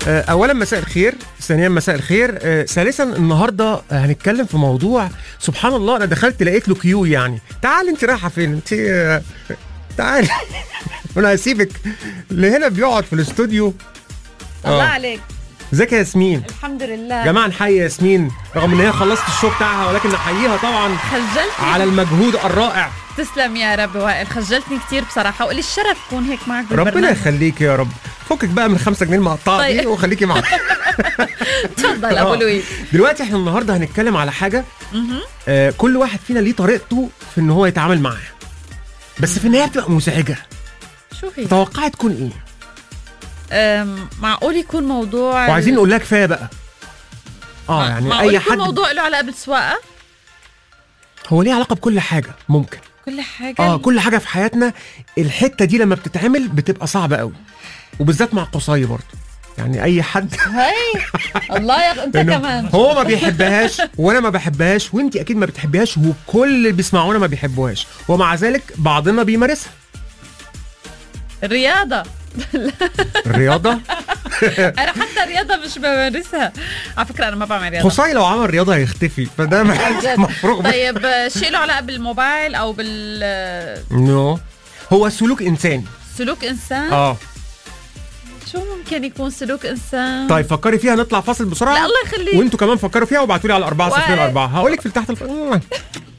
آه، اولا مساء الخير ثانيا مساء الخير آه، ثالثا النهارده هنتكلم في موضوع سبحان الله انا دخلت لقيت له كيو يعني تعال انت رايحه فين انت آه، تعال انا هسيبك اللي هنا بيقعد في الاستوديو الله آه. عليك ازيك يا ياسمين الحمد لله جماعه نحيي ياسمين رغم ان هي خلصت الشو بتاعها ولكن نحييها طبعا خجلتني على المجهود الرائع تسلم يا رب وائل خجلتني كثير بصراحه وقلي الشرف كون هيك معك ربنا بالبرنامج يخليك يا رب فكك بقى من الخمسة جنيه المقطعة دي طيب. وخليكي معانا تفضل ابو آه. لويس دلوقتي احنا النهارده هنتكلم على حاجه آه كل واحد فينا ليه طريقته في ان هو يتعامل معاها بس في النهايه بتبقى مزعجه شو هي؟ تتوقعي تكون ايه أم، معقول يكون موضوع وعايزين نقول لها كفايه بقى اه يعني معقول اي يكون حد موضوع له علاقه بالسواقه هو ليه علاقه بكل حاجه ممكن كل حاجه اه كل حاجه في حياتنا الحته دي لما بتتعمل بتبقى صعبه قوي وبالذات مع قصي برضه يعني اي حد هي الله يا انت لأنه كمان هو ما بيحبهاش وانا ما بحبهاش وانت اكيد ما بتحبيهاش وكل اللي بيسمعونا ما بيحبوهاش ومع ذلك بعضنا بيمارسها الرياضه الرياضه انا حتى الرياضه مش بمارسها على فكره انا ما بعمل رياضه قصي لو عمل رياضه هيختفي فده مفروغ منه. طيب شيء له علاقه بالموبايل او بالسلوك نو هو سلوك انساني انسان اه شو ممكن يكون سلوك انسان طيب فكري فيها نطلع فاصل بسرعه لا الله يخليك وانتوا كمان فكروا فيها وابعتوا لي على 4 0 وائل. 4 هقول لك في تحت الف...